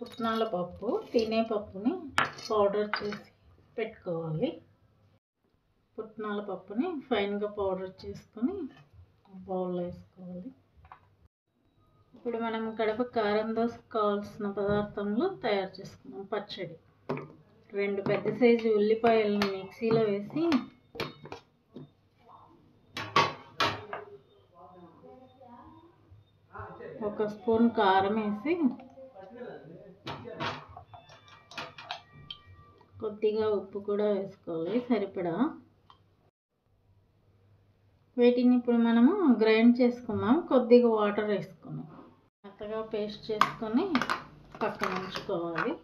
పుట్నాల పప్పు తినే పప్పుని పౌడర్ చేసి పెట్టుకోవాలి పుట్నాల పప్పుని ఫైన్గా పౌడర్ చేసుకొని బౌల్లో వేసుకోవాలి ఇప్పుడు మనం కడప కారం దోశ కావాల్సిన పదార్థంలో తయారు చేసుకున్నాం పచ్చడి రెండు పెద్ద సైజు ఉల్లిపాయలను మిక్సీలో వేసి ఒక స్పూన్ కారం వేసి కొద్దిగా ఉప్పు కూడా వేసుకోవాలి సరిపడా వీటిని ఇప్పుడు మనము గ్రైండ్ చేసుకుందాం కొద్దిగా వాటర్ వేసుకున్నాం మెత్తగా పేస్ట్ చేసుకొని పక్కన ఉంచుకోవాలి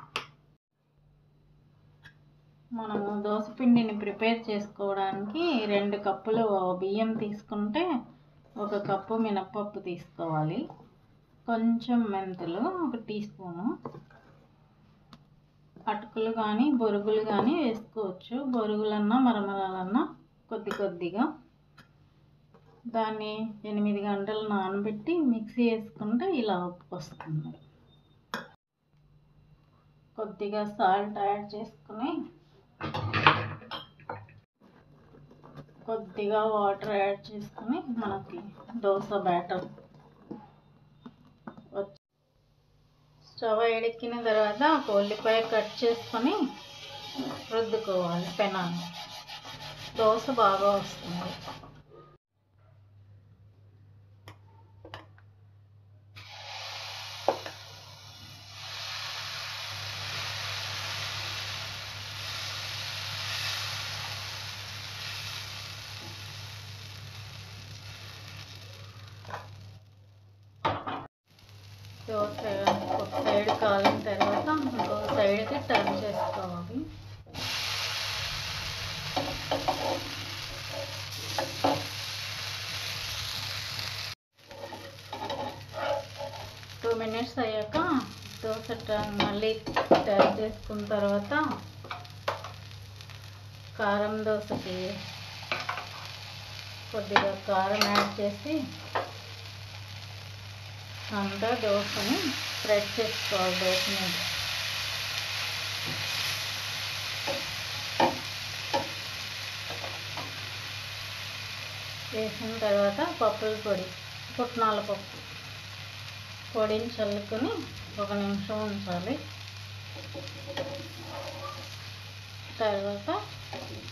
మనము దోశ పిండిని ప్రిపేర్ చేసుకోవడానికి రెండు కప్పులు బియ్యం తీసుకుంటే ఒక కప్పు మినప్పప్పు తీసుకోవాలి కొంచెం మెంతులు ఒక టీ స్పూను అటుకులు కానీ బొరుగులు కానీ వేసుకోవచ్చు బొరుగులన్నా మరమరాలన్నా కొద్ది కొద్దిగా దాన్ని ఎనిమిది గంటలు నానబెట్టి మిక్సీ వేసుకుంటే ఇలా వస్తుంది కొద్దిగా సాల్ట్ యాడ్ చేసుకుని కొద్దిగా వాటర్ యాడ్ చేసుకుని మనకి దోశ బ్యాటర్ స్టవ్ ఎడెక్కిన తర్వాత ఒక ఉల్లిపాయ కట్ చేసుకొని రుద్దుకోవాలి పెనాన్ని దోశ బాగా వస్తుంది దోశ ఒక సైడ్ కాలిన తర్వాత ఇంకో సైడ్కి టర్న్ చేసుకోవాలి టూ మినిట్స్ అయ్యాక దోశ టర్న్ మళ్ళీ టర్న్ చేసుకున్న తర్వాత కారం దోశకి కొద్దిగా కారం యాడ్ చేసి అంతా దోశని స్ప్రెడ్ చేసుకోవాలి దోశ మీద వేసిన తర్వాత పప్పుల పొడి పుట్నాల పప్పు పొడిని చల్లుకొని ఒక నిమిషం ఉంచాలి తర్వాత